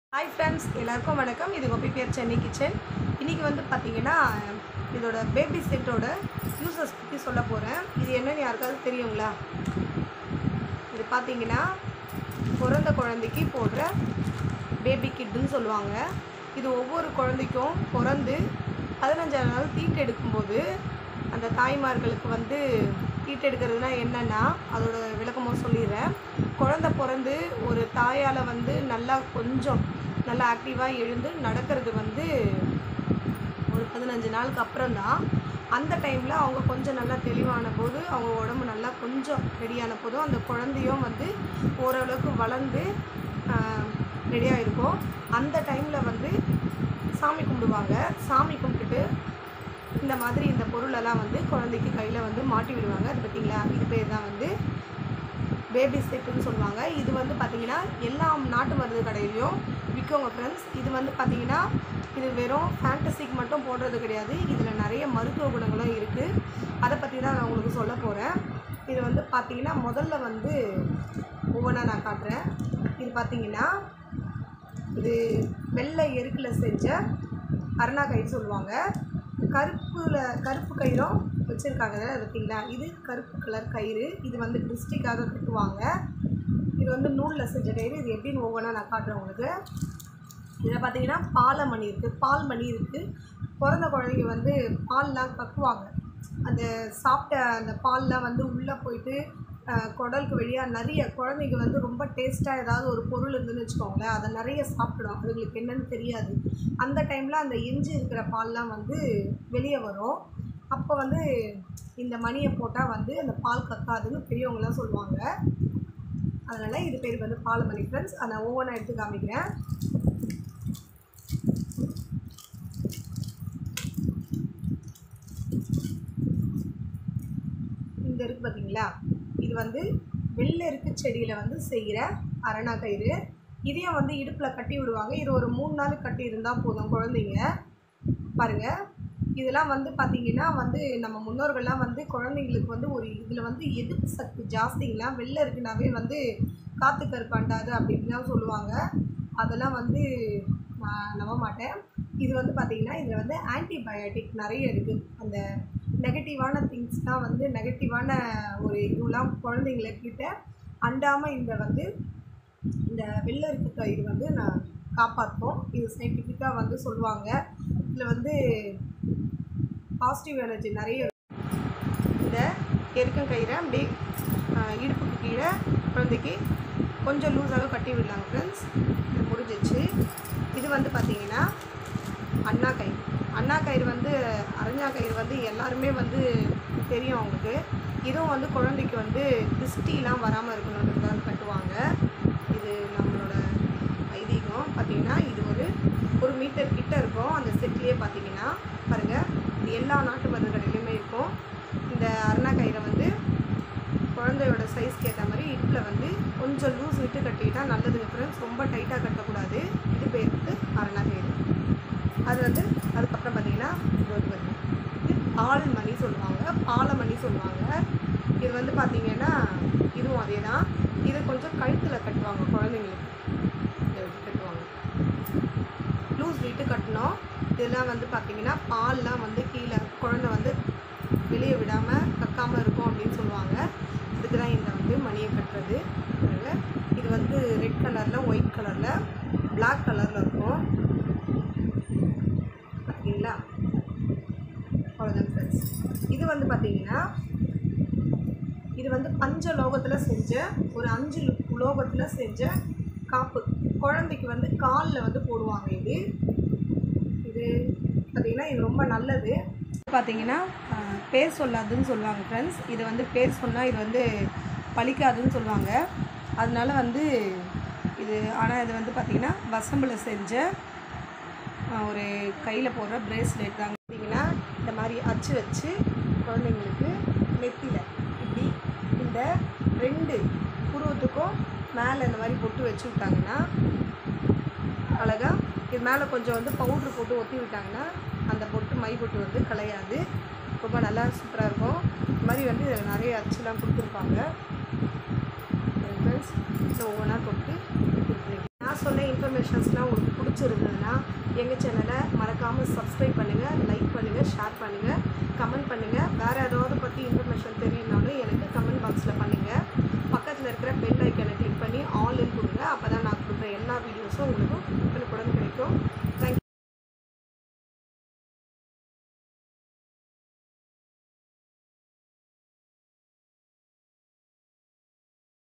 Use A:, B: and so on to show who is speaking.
A: Hi friends எல்லாருக்கும் வணக்கம் இது கோபி பேர் சென்னை கிச்சன் இன்றைக்கி வந்து பார்த்தீங்கன்னா இதோட பேபி செட்டோட யூசஸ் பற்றி சொல்ல போகிறேன் இது என்னன்னு யாருக்காவது தெரியுங்களா இது பார்த்தீங்கன்னா பிறந்த குழந்தைக்கு போடுற பேபி கிட்டுன்னு சொல்லுவாங்க இது ஒவ்வொரு குழந்தைக்கும் பிறந்து பதினஞ்சாவது நாள் தீட்டு எடுக்கும்போது அந்த தாய்மார்களுக்கு வந்து தீட்டு எடுக்கிறதுனா என்னென்னா அதோட விளக்கமும் சொல்லிடுறேன் குழந்தை பிறந்து ஒரு தாயால் வந்து நல்லா கொஞ்சம் நல்லா ஆக்டிவாக எழுந்து நடக்கிறது வந்து ஒரு பதினஞ்சு நாளுக்கு அப்புறம் தான் அந்த டைமில் அவங்க கொஞ்சம் நல்லா தெளிவான போது அவங்க உடம்பு நல்லா கொஞ்சம் ரெடியான போதும் அந்த குழந்தையும் வந்து ஓரளவுக்கு வளர்ந்து ரெடியாக இருக்கும் அந்த டைமில் வந்து சாமி கும்பிடுவாங்க சாமி கும்பிட்டுட்டு இந்த மாதிரி இந்த பொருளெல்லாம் வந்து குழந்தைக்கு கையில் வந்து மாட்டி விடுவாங்க அது பார்த்தீங்களா இது பேர் தான் வந்து பேபி செட்டுன்னு சொல்லுவாங்க இது வந்து பார்த்திங்கன்னா எல்லா நாட்டு மருந்து கடையிலையும் விற்கோங்க ஃப்ரெண்ட்ஸ் இது வந்து பார்த்திங்கன்னா இது வெறும் ஃபேண்டசிக்கு மட்டும் போடுறது கிடையாது இதில் நிறைய மருத்துவ குணங்களும் இருக்குது அதை பற்றி தான் நான் உங்களுக்கு சொல்ல போகிறேன் இது வந்து பார்த்திங்கன்னா முதல்ல வந்து ஒவ்வொன்றா நான் காட்டுறேன் இது பார்த்திங்கன்னா இது வெள்ளை எருக்கில் செஞ்ச அருணா கயிறு சொல்லுவாங்க கருப்புல கருப்பு கயிறும் வச்சுருக்காங்க பார்த்தீங்களா இது கருப்பு கலர் கயிறு இது வந்து டிஸ்ட்ரிக்டாக கட்டுவாங்க இது வந்து நூலில் செஞ்ச கயிறு இது எப்படின்னு ஒவ்வொன்றா நான் காட்டுறேன் உங்களுக்கு இதில் பார்த்தீங்கன்னா பாலமணி இருக்குது பால் மணி இருக்குது பிறந்த குழந்தைங்க வந்து பால்லாம் கக்குவாங்க அந்த சாப்பிட்ட அந்த பால்லாம் வந்து உள்ளே போயிட்டு அஹ், குடலுக்கு வெளியாக நிறைய குழந்தைங்க வந்து ரொம்ப டேஸ்ட்டாக ஏதாவது ஒரு பொருள் இருந்துன்னு வச்சுக்கோங்களேன் அதை நிறைய சாப்பிடும் அதுங்களுக்கு என்னன்னு தெரியாது அந்த டைமில் அந்த எஞ்சி இருக்கிற பால்லாம் வந்து வெளியே வரும் அப்போ வந்து இந்த மணியை போட்டால் வந்து அந்த பால் கக்காதுன்னு பெரியவங்களாம் சொல்லுவாங்க அதனால் இது பேர் வந்து பாலமணி ஃப்ரெண்ட்ஸ் அதை நான் ஒவ்வொன்றா எடுத்து காமிக்கிறேன் இந்த இருக்கு பார்த்தீங்களா இது வந்து வெள்ளெருக்கு செடியில் வந்து செய்கிற அரணா கயிறு இதையும் வந்து இடுப்பில் கட்டி விடுவாங்க இது ஒரு மூணு நாள் கட்டி இருந்தால் போதும் குழந்தைங்க பாருங்கள் இதெல்லாம் வந்து பார்த்திங்கன்னா வந்து நம்ம முன்னோர்கள்லாம் வந்து குழந்தைங்களுக்கு வந்து ஒரு இதில் வந்து எதிர்ப்பு சக்தி ஜாஸ்திங்களா வெள்ளை இருக்குனாவே வந்து காற்று கருப்பாண்டாது அப்படின்லாம் சொல்லுவாங்க அதெல்லாம் வந்து நான் நம்ப மாட்டேன் இது வந்து பார்த்திங்கன்னா இதில் வந்து ஆன்டிபயோட்டிக் நிறைய இருக்குது அந்த நெகட்டிவான திங்ஸ்லாம் வந்து நெகட்டிவான ஒரு இதுலாம் குழந்தைங்கக்கிட்ட அண்டாமல் இந்த வந்து இந்த வெள்ளை இருக்க கயிறு வந்து நான் காப்பாற்றும் இது சயின்டிஃபிக்காக வந்து சொல்லுவாங்க இதில் வந்து பாசிட்டிவ் எனர்ஜி நிறைய இருக்கு. இந்த எருக்கம் கயிறை அப்படியே ஆஹ், இடுப்புக்கு கீழே குழந்தைக்கு கொஞ்சம் லூஸாக கட்டி விடலாங்க ஃப்ரெண்ட்ஸ் இது முடிஞ்சிச்சு இது வந்து பார்த்திங்கன்னா அண்ணா கயிறு அண்ணா கயிறு வந்து அரஞ்சா கயிறு வந்து எல்லாருமே வந்து தெரியும் அவங்களுக்கு இதுவும் வந்து குழந்தைக்கு வந்து திருஷ்டிலாம் வராமல் இருக்கணுன்றதுக்காக கட்டுவாங்க இது நம்மளோட ஐதீகம் பார்த்திங்கன்னா இது ஒரு ஒரு மீட்டர் கிட்ட இருக்கும் அந்த செட்லேயே பார்த்தீங்கன்னா பாருங்கள் இது எல்லா நாட்டு மருந்து கடையிலையுமே இருக்கும் இந்த அருணா கயிறை வந்து குழந்தையோட சைஸ்க்கு ஏற்ற மாதிரி இடுப்பில் வந்து கொஞ்சம் லூஸ் விட்டு கட்டிக்கிட்டா நல்லதுங்க ஃப்ரெண்ட்ஸ் ரொம்ப டைட்டாக கட்டக்கூடாது இது பேர் வந்து அருணா கயிறு அது வந்து அதுக்கப்புறம் பார்த்தீங்கன்னா இது வந்து பாருங்க. இது பால் மணி சொல்லுவாங்க பாலமணி சொல்லுவாங்க இது வந்து பார்த்தீங்கன்னா இதுவும் அதே தான் இது கொஞ்சம் கழுத்தில் கட்டுவாங்க குழந்தைங்களுக்கு இதை வச்சு கட்டுவாங்க லூஸ் விட்டு கட்டணும் இதெல்லாம் வந்து பார்த்தீங்கன்னா பால்லாம் வந்து கீழே குழந்தை வந்து வெளியே விடாமல் கக்காமல் இருக்கும் அப்படின்னு சொல்லுவாங்க இதுக்கு தான் இந்த வந்து மணியை கட்டுறது அதனால இது வந்து ரெட் கலரில் ஒயிட் கலரில் Black கலரில் இருக்கும் பார்த்தீங்களா அவ்வளோதான் ஃப்ரெண்ட்ஸ் இது வந்து பார்த்தீங்கன்னா இது வந்து பஞ்ச லோகத்தில் செஞ்ச ஒரு அஞ்சு லோகத்தில் செஞ்ச காப்பு குழந்தைக்கு வந்து காலில் வந்து போடுவாங்க இது இது பார்த்தீங்கன்னா இது ரொம்ப நல்லது பார்த்தீங்கன்னா ஆஹ், பேர் சொல்லாதுன்னு சொல்லுவாங்க ஃப்ரெண்ட்ஸ் இது வந்து பேர் சொன்னால் இது வந்து பழிக்காதுன்னு சொல்லுவாங்க அதனால வந்து இது ஆனால் இது வந்து பார்த்திங்கன்னா வசம்பில் செஞ்ச ஆஹ், ஒரு கையில் போடுற பிரேஸ்லெட் தாங்க பார்த்தீங்கன்னா இந்த மாதிரி அச்சு வச்சு குழந்தைங்களுக்கு நெத்தியில் இப்படி இந்த ரெண்டு புருவத்துக்கும் மேலே இந்த மாதிரி பொட்டு வச்சு விட்டாங்கன்னா அழகாக இது மேலே கொஞ்சம் வந்து பவுட்ரு போட்டு ஒட்டி விட்டாங்கன்னா அந்த பொட்டு மை பொட்டு வந்து கலையாது ரொம்ப நல்லா சூப்பராக இருக்கும் இந்த மாதிரி வந்து இதில் நிறைய அச்சுலாம் கொடுத்துருப்பாங்க ஃப்ரெண்ட்ஸ் ஸோ ஒவ்வொன்றா தொட்டு கொடுத்துருக்கேன் நான் சொன்ன இன்ஃபர்மேஷன் இன்ஃபர்மேஷன்ஸ்லாம் உங்களுக்கு பிடிச்சிருந்ததுன்னா எங்கள் சேனலை மறக்காமல் சப்ஸ்கிரைப் பண்ணுங்கள் லைக் பண்ணுங்கள் ஷேர் பண்ணுங்கள் கமெண்ட் பண்ணுங்கள் வேறு ஏதாவது பற்றி இன்ஃபர்மேஷன் தெரியும்னாலும் எனக்கு கமெண்ட் பாக்ஸில் பண்ணுங்கள் பக்கத்தில் இருக்கிற பெல் ஐக்கனை கிளிக் பண்ணி ஆல்னு கொடுங்க அப்போ தான் நான் கொடுக்குற எல்லா வீடியோஸும் உங்களுக்கு உடனுக்குடன் கிடைக்கும்